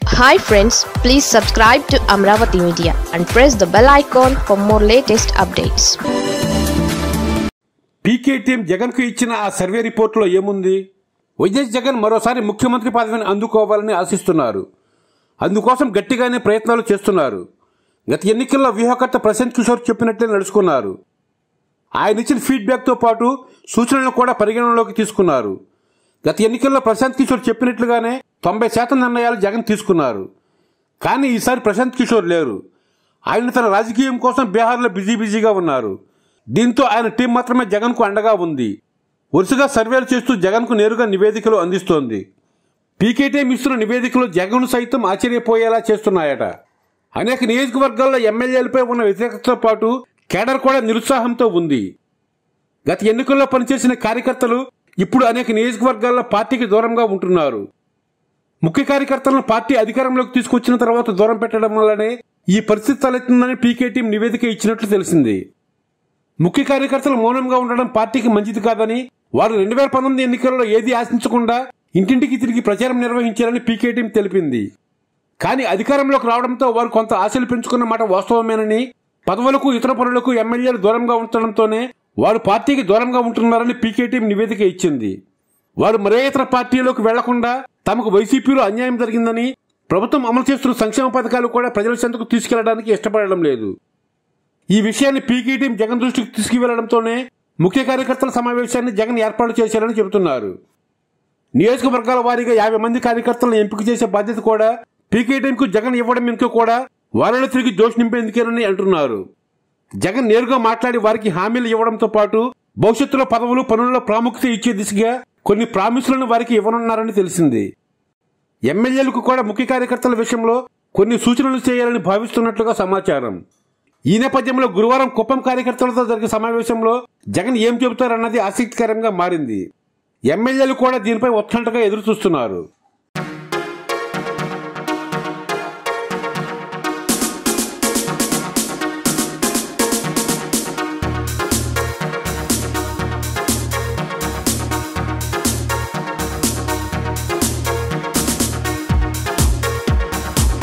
hi friends please subscribe to Amaravati media and press the bell icon for more latest updates PK team Jagan కు ఇచ్చిన ఆ survey రిపోర్టులో ఏముంది YS Jagan మరోసారి ముఖ్యమంత్రి పదవిని అందుకోవాలని ఆశిస్తున్నారు అందుకోసం గట్టిగానే ప్రయత్నాలు చేస్తున్నారు గత ఎన్నికల్లో వ్యూహకర్త ప్రశాంత్ కిషోర్ చెప్పినట్లే నడుచుకున్నారు ఆయన ఇచ్చిన ఫీడ్బ్యాక్తో పాటు సూచనలను కూడా పరిగణనలోకి తీసుకున్నారు గత ఎన్నికల్లో ప్రశాంత్ కిషోర్ చెప్పినట్లుగానే తొంభై శాతం నిర్ణయాలు జగన్ తీసుకున్నారు కానీ ఈసారి ప్రశాంత్ కిషోర్ లేరు ఆయన తన రాజకీయం కోసం బీహార్లో బిజీ బిజీగా ఉన్నారు దీంతో ఆయన టీం మాత్రమే జగన్కు అండగా ఉంది వరుసగా సర్వేలు చేస్తూ జగన్కు నేరుగా నివేదికలు అందిస్తోంది పీకే టీం ఇస్తున్న నివేదికలు జగన్ సైతం ఆశ్చర్యపోయేలా చేస్తున్నాయట అనేక నియోజకవర్గాల్లో ఎమ్మెల్యేలపై ఉన్న వ్యతిరేకతతో పాటు కేడర్ కూడా నిరుత్సాహంతో ఉంది గత ఎన్నికల్లో పనిచేసిన కార్యకర్తలు ఇప్పుడు అనేక నియోజకవర్గాల్లో పార్టీకి దూరంగా ఉంటున్నారు ముఖ్య కార్యకర్తలను పార్టీ అధికారంలోకి తీసుకొచ్చిన తర్వాత దూరం పెట్టడం వల్లనే ఈ పరిస్థితి తలెత్తుందని పీకే టీం నివేదిక ఇచ్చినట్లు తెలిసింది ముఖ్య కార్యకర్తలు మౌనంగా ఉండడం పార్టీకి మంచిది కాదని వారు రెండు వేల పంతొమ్మిది ఎన్నికల్లో ఏది ఆశించకుండా ఇంటింటికి తిరిగి ప్రచారం నిర్వహించారని పీకే టీం తెలిపింది కానీ అధికారంలోకి రావడంతో వారు కొంత ఆశలు పెంచుకున్న మాట వాస్తవమేనని పదవులకు ఇతర పనులకు ఎమ్మెల్యేలు దూరంగా ఉండటంతోనే వారు పార్టీకి దూరంగా ఉంటున్నారని పీకే టీం నివేదిక ఇచ్చింది వారు మరే ఇతర పార్టీలోకి వెళ్లకుండా తమకు వైసీపీలో అన్యాయం జరిగిందని ప్రభుత్వం అమలు చేస్తున్న సంక్షేమ పథకాలు కూడా ప్రజల చెంతకు తీసుకెళ్లడానికి ఇష్టపడడం లేదు ఈ విషయాన్ని పీకే టీం జగన్ దృష్టికి తీసుకువెళ్లడంతోనే ముఖ్య కార్యకర్తల సమావేశాన్ని జగన్ ఏర్పాటు చేశారని చెబుతున్నారు నియోజకవర్గాల వారీగా యాభై మంది కార్యకర్తలను ఎంపిక చేసే బాధ్యత కూడా పీకే టీంకు జగన్ ఇవ్వడం వెనుక కూడా వారిలో తిరిగి జోష్ నింపేందుకేనని అంటున్నారు జగన్ నేరుగా మాట్లాడి వారికి హామీలు ఇవ్వడంతో పాటు భవిష్యత్తులో పదవులు పనుల్లో ప్రాముఖ్యత ఇచ్చే దిశగా కొన్ని ప్రామిసులను వారికి ఇవ్వనున్నారని తెలిసింది ఎమ్మెల్యేలకు కూడా ముఖ్య కార్యకర్తల విషయంలో కొన్ని సూచనలు చేయాలని భావిస్తున్నట్లుగా సమాచారం ఈ నేపథ్యంలో గురువారం కుప్పం కార్యకర్తలతో జరిగిన సమావేశంలో జగన్ ఏం చెబుతారన్నది ఆసక్తికరంగా మారింది ఎమ్మెల్యేలు కూడా దీనిపై ఉత్కంఠగా ఎదురు చూస్తున్నారు